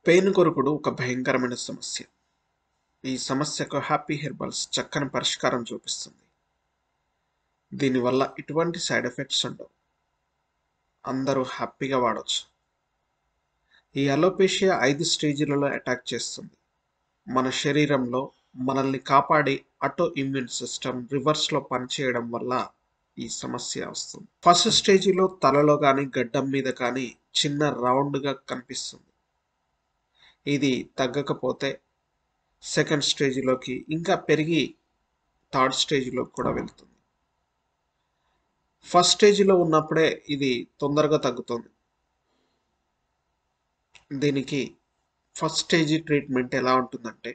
Pain కొరుకుడు ఒక భయంకరమైన సమస్య. ఈ సమస్యకు హ్యాపీ హెర్బల్స్ చక్కని పరిష్కారం చూపిస్తుంది. దీనివల్ల ఎటువంటి సైడ్ ఎఫెక్ట్స్ ఉండవు. అందరూ హ్యాపీగా వాడొచ్చు. ఈ అలోపేషియా 5 స్టేజిలలో అటాక్ చేస్తుంది. మన శరీరంలో మనల్ని కాపాడే ఆటో ఇమ్యూన్ సిస్టమ్ రివర్స్‌లో పనిచేయడం వల్ల ఈ సమస్య వస్తుంది. ఫస్ట్ స్టేజిలో తలలో గానీ, గడ్డం మీద కానీ చిన్న రౌండ్‌గా కనిపిస్తుంది. ఇది తగ్గకపోతే సెకండ్ స్టేజిలోకి ఇంకా పెరిగి థర్డ్ స్టేజిలోకి కూడా వెళ్తుంది. ఫస్ట్ స్టేజిలో ఉన్నప్పుడే ఇది తొందరగా తగ్గుతుంది. దీనికి ఫస్ట్ స్టేజి ట్రీట్మెంట్ ఎలా ఉంటుందంటే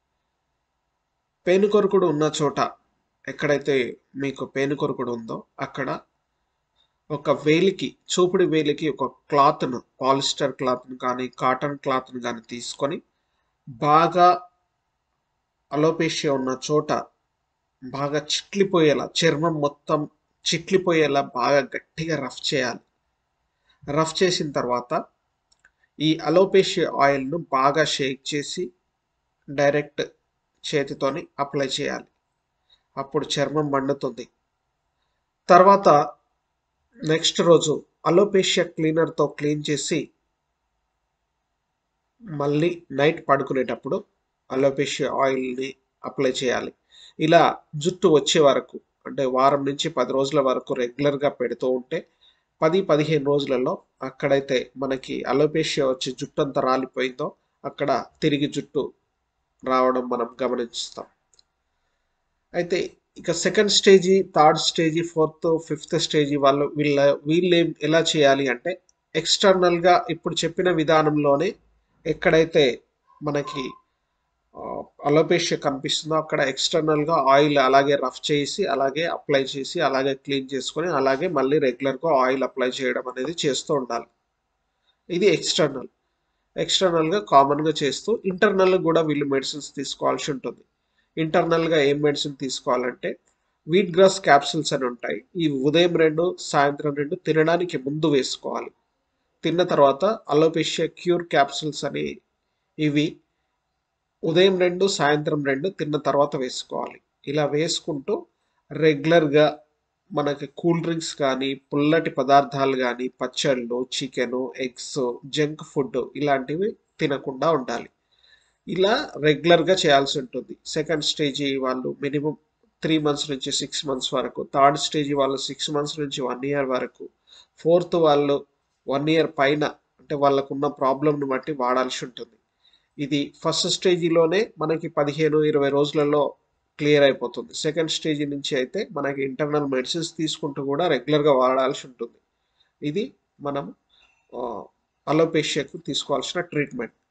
పేను కొరుకుడు ఉన్న చోట ఎక్కడైతే మీకు పేను కొరుకుడు ఉందో అక్కడ ఒక వేలికి చూపుడు వేలికి ఒక క్లాత్‌ను పాలిస్టర్ క్లాత్‌ను కానీ, కాటన్ క్లాత్‌ను గానీ తీసుకొని బాగా అలోపేషియా ఉన్న చోట బాగా చిట్లిపోయేలా చర్మం మొత్తం చిట్లిపోయేలా బాగా గట్టిగా రఫ్ చేయాలి. రఫ్ చేసిన తర్వాత ఈ అలోపేషియా ఆయిల్‌ను బాగా షేక్ చేసి డైరెక్ట్ చేతితోని అప్లై చేయాలి. అప్పుడు చర్మం మండుతుంది. తర్వాత నెక్స్ట్ రోజు అలోపేషియా క్లీనర్‌తో క్లీన్ చేసి మళ్ళీ నైట్ పడుకునేటప్పుడు అలోపేషియా ఆయిల్‌ని అప్లై చేయాలి. ఇలా జుట్టు వచ్చే వరకు అంటే వారం నుంచి 10 రోజుల వరకు రెగ్యులర్‌గా పెడుతూ ఉంటే 10, 15 రోజులలో అక్కడైతే మనకి అలోపేషియా వచ్చి జుట్టంతా రాలిపోయిందో అక్కడ తిరిగి జుట్టు రావడం మనం గమనిస్తాం. అయితే ఇక second stage, third stage, fourth, fifth stage వాళ్ళు వీళ్ళ వీళ్ళేం ఎలా చేయాలి అంటే ఎక్స్‌టర్నల్‌గా ఇప్పుడు చెప్పిన విధానంలోనే ఎక్కడైతే మనకి ఆహ్, అలోపేషియా కనిపిస్తుందో అక్కడ ఎక్స్‌టర్నల్‌గా ఆయిల్ అలాగే రఫ్ చేసి, అలాగే అప్లై చేసి, అలాగే క్లీన్ చేసుకొని, అలాగే మళ్ళీ రెగ్యులర్‌గా ఆయిల్ అప్లై చేయడం అనేది చేస్తూ ఉండాలి. ఇది ఎక్స్‌టర్నల్. ఎక్స్‌టర్నల్‌గా కామన్‌గా చేస్తూ ఇంటర్నల్‌గా కూడా వీళ్ళు మెడిసిన్స్ తీసుకోవాల్సి ఉంటుంది. ఇంటర్నల్‌గా ఏం మెడిసిన్ తీసుకోవాలంటే వీట్ గ్రాస్ క్యాప్సూల్స్ అని ఉంటాయి. ఇవి ఉదయం 2, సాయంత్రం 2 తినడానికి ముందు వేసుకోవాలి. తిన్న తర్వాత అలోపేషియా క్యూర్ క్యాప్సూల్స్ అని ఇవి ఉదయం 2, సాయంత్రం 2 తిన్న తర్వాత వేసుకోవాలి. ఇలా వేసుకుంటూ రెగ్యులర్‌గా మనకి కూల్ డ్రింక్స్ కానీ, పుల్లటి పదార్థాలు గానీ, పచ్చళ్ళు, చికెను, ఎగ్స్, జంక్ ఫుడ్ ఇలాంటివి తినకుండా ఉండాలి. ఇలా రెగ్యులర్‌గా చేయాల్సి ఉంటుంది. సెకండ్ స్టేజి వాళ్ళు మినిమమ్ 3 మంత్స్ నుంచి 6 మంత్స్ వరకు, థర్డ్ స్టేజి వాళ్ళు 6 మంత్స్ నుంచి 1 ఇయర్ వరకు, ఫోర్త్ వాళ్ళు 1 ఇయర్ పైన అంటే వాళ్ళకున్న ప్రాబ్లమ్‌ని బట్టి వాడాల్సి ఉంటుంది. ఇది ఫస్ట్ స్టేజిలోనే మనకి 15, 20 రోజులలో క్లియర్ అయిపోతుంది. సెకండ్ స్టేజి నుంచి అయితే మనకి ఇంటర్నల్ మెడిసిన్స్ తీసుకుంటూ కూడా రెగ్యులర్‌గా వాడాల్సి ఉంటుంది. ఇది మనం ఆహ్, అలోపేషియాకు తీసుకోవాల్సిన ట్రీట్మెంట్.